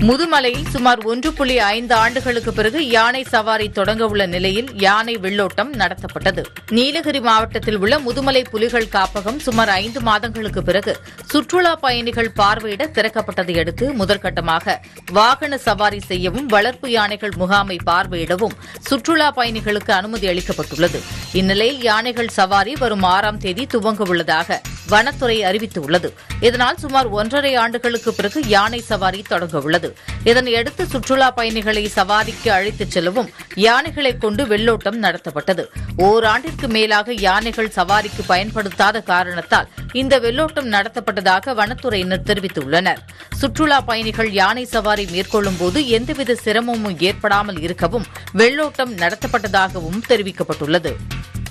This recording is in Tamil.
முதுமலையில் சுமார் ஒன்று புள்ளி ஐந்து ஆண்டுகளுக்கு பிறகு யானை சவாரி தொடங்க உள்ள நிலையில் யானை வெள்ளோட்டம் நடத்தப்பட்டது நீலகிரி மாவட்டத்தில் உள்ள முதுமலை புலிகள் காப்பகம் சுமார் ஐந்து மாதங்களுக்கு பிறகு சுற்றுலா பயணிகள் பார்வையிட திறக்கப்பட்டதை அடுத்து முதற்கட்டமாக வாகன சவாரி செய்யவும் வளர்ப்பு யானைகள் முகாமை பார்வையிடவும் சுற்றுலா பயணிகளுக்கு அனுமதி அளிக்கப்பட்டுள்ளது இந்நிலையில் யானைகள் சவாரி வரும் ஆறாம் தேதி துவங்க உள்ளதாக வனத்துறை அறிவித்துள்ளது இதனால் சுமார் ஒன்றரை ஆண்டுகளுக்கு பிறகு யானை சவாரி தொடங்க உள்ளது இதனையடுத்து சுற்றுலா பயணிகளை சவாரிக்கு அழைத்துச் செல்லவும் யானைகளை கொண்டு வெள்ளோட்டம் நடத்தப்பட்டது ஓராண்டிற்கு மேலாக யானைகள் சவாரிக்கு பயன்படுத்தாத காரணத்தால் இந்த வெள்ளோட்டம் நடத்தப்பட்டதாக வனத்துறையினர் தெரிவித்துள்ளனர் சுற்றுலா பயணிகள் யானை சவாரி மேற்கொள்ளும் போது எந்தவித சிரமமும் ஏற்படாமல் இருக்கவும் வெள்ளோட்டம் நடத்தப்பட்டதாகவும் தெரிவிக்கப்பட்டுள்ளது